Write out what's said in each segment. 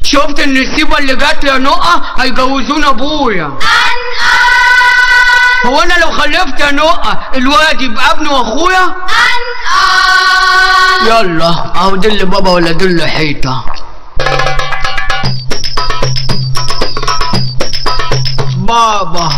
شفت النسيبة اللي جات يا نقة هيجوزونا ابويا هو انا لو خلفت يا نقة الواد يبقى ابني واخويا يلا اهو دل بابا ولا دل حيطة بابا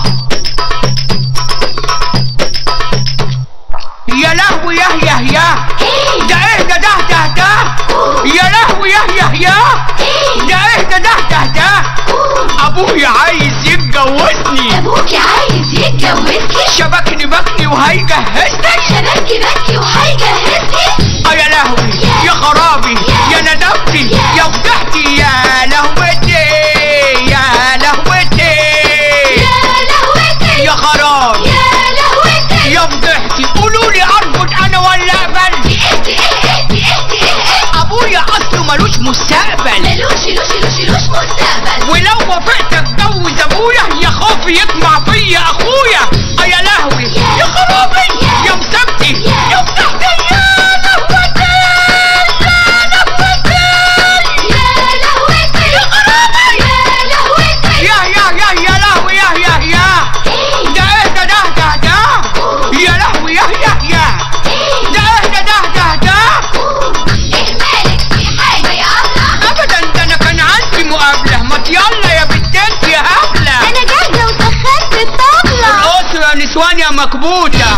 يا لهوي يا يا يا ده ايه ده ده ده ده يا لهوي يا يا يا ده ايه ده ده ده ده ابويا عايز يتجوزني ابوكي عايز يتجوزني شبكني بكني وهيجهزني شبكي بكي وهيجهزني اه يا لهوي يا خرابي يا ندمتي يا فضحتي يا لهوتي يا لهوتي يا لهوتي يا خرابي يا لهوتي يا فضحتي قولوا لي ارفض انا ولا اقبل اهدي اهدي اهدي اهدي ابويا اصله ملوش مستقبل ملوش لوش لوش لوش مستقبل ولو وافقت اتجوز ابويا يا خوفي يطمع فيا اخويا اه يا لهوي يا خرابي يا مسبتي يا فتحتي يا لهوتي يا لهوتي يا لهوتي يا خرابي يا لهوتي يا يا يا يا لهوي يا يا يا ده ايه ده ده ده ده يا لهوي يا يا يا ده ايه ده ده ده ده ايه مالك في حاجة يا الله ابدا ده انا كان عندي مقابله ما يلا يا بنتات يا هبله انا جاهزة وسخنت الطبلة القصر يا نسوان يا مكبوته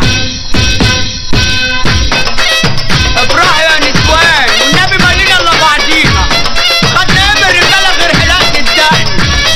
افرحوا يا نسوان والنبي مالينا الا بعضينا خدنا ايه من الرجاله غير حلاقه الدقن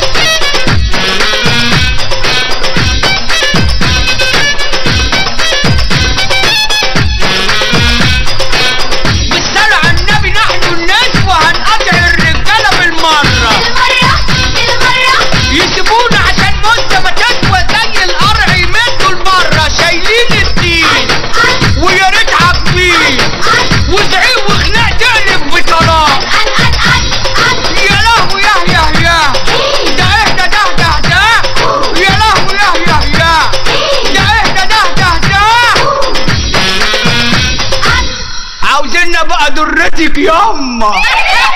بالصلاة على النبي نحن الناس وهنقطع الرجاله بالمره المرة المرة يسيبونا عشان مدة ما تسوى زي القرع يمدوا المرة شايلين الدين ويا ريت عاجبين وزعيق وخناق تقلب بطلاق يا لهوي يا يا يا ده ايه ده ده ده ده يا لهوي يا يا يا ده ايه ده ده ده ده عاوزيننا بقى درتك ياما